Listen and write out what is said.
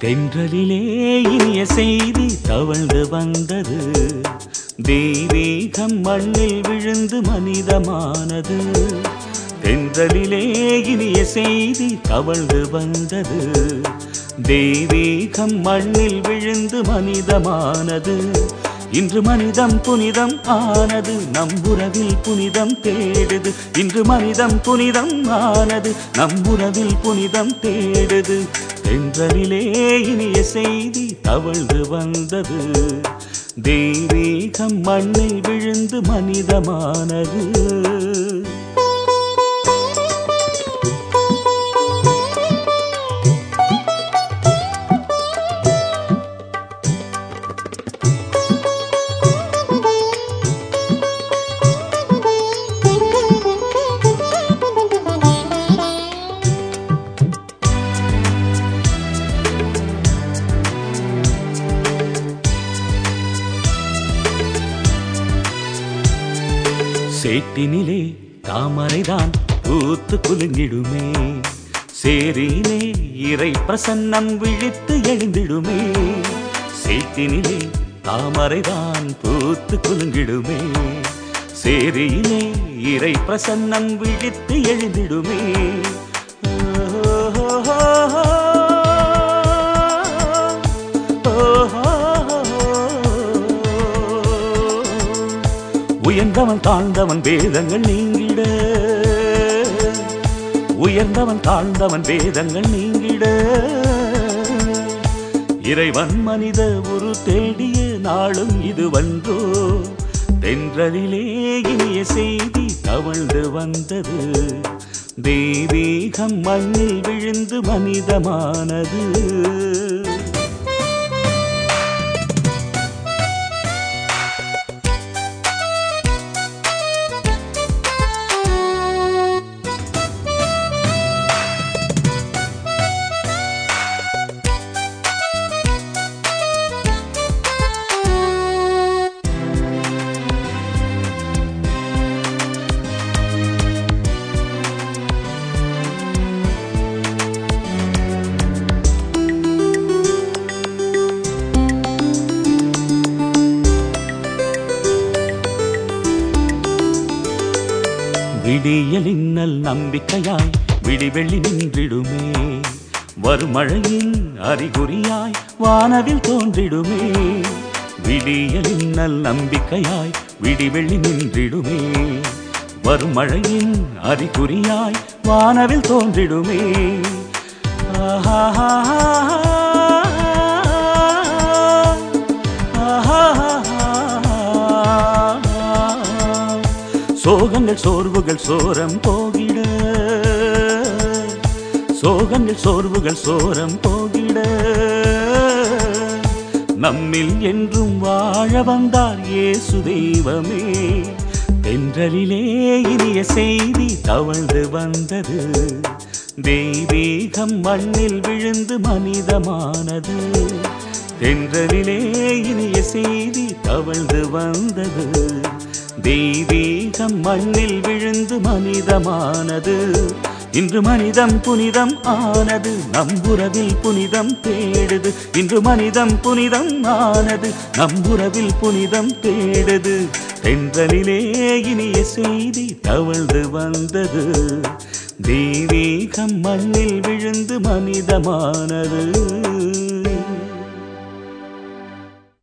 தென்றலிலே இனிய செய்தி தவழ்ந்து வந்தது தெய்வீகம் மண்ணில் விழுந்து மனிதமானது தென்றலிலே இனிய செய்தி தவழ்ந்து வந்தது தெய்வீகம் மண்ணில் விழுந்து மனிதமானது இன்று மனிதம் புனிதம் ஆனது நம் உறவில் புனிதம் தேடுது இன்று மனிதம் புனிதம் ஆனது நம் உறவில் புனிதம் தேடுது தென்றலிலே இனிய செய்தி தவழ்ந்து வந்தது தெய்வீகம் மண்ணில் விழுந்து மனிதமானது சேட்டினிலே தாமரைதான் பூத்து குலுங்கிடுமே சேரியிலே இறை பிரசன்னம் விழித்து எழுந்திடுமே சேட்டினிலே தாமரைதான் பூத்து குலுங்கிடுமே சேரியிலே இறை பிரசன்னம் விழித்து எழுந்திடுமே உயர்ந்தவன் தாழ்ந்தவன் வேதங்கள் நீங்கிட உயர்ந்தவன் தாழ்ந்தவன் வேதங்கள் நீங்கிட இறைவன் மனித ஒரு தேடிய நாளும் இது வன்றோ தென்றலிலே இனிய செய்தி தவழ்ந்து வந்தது தெய்வீகம் மண்ணில் விழுந்து மனிதமானது விடியலின்னல் நம்பிக்கையாய் விடிவெள்ளி நின்றிடுமே வருமழையின் அறிகுறியாய் வானவில் தோன்றிடுமே விடியலின்னல் நம்பிக்கையாய் விடிவெள்ளி நின்றிடுமே வருமழையின் அறிகுறியாய் வானவில் தோன்றிடுமே ஆஹா சோகங்கள் சோர்வுகள் சோரம் போகிட சோகங்கள் சோர்வுகள் சோரம் போகிட நம்மில் என்றும் வாழ வந்தார் இயேசு தெய்வமே தென்றலிலே இனிய செய்தி தவழ்ந்து வந்தது தெய்வீகம் மண்ணில் விழுந்து மனிதமானது தென்றலிலே இனிய செய்தி தவழ்ந்து வந்தது தெய்வீகம் மண்ணில் விழுந்து மனிதமானது இன்று மனிதம் புனிதம் ஆனது நம் உறவில் புனிதம் தேடுது இன்று மனிதம் புனிதம் ஆனது நம் உறவில் புனிதம் தேடுது தென்றலிலே இனிய செய்தி தவழ்ந்து வந்தது தெய்வீகம் மண்ணில் விழுந்து மனிதமானது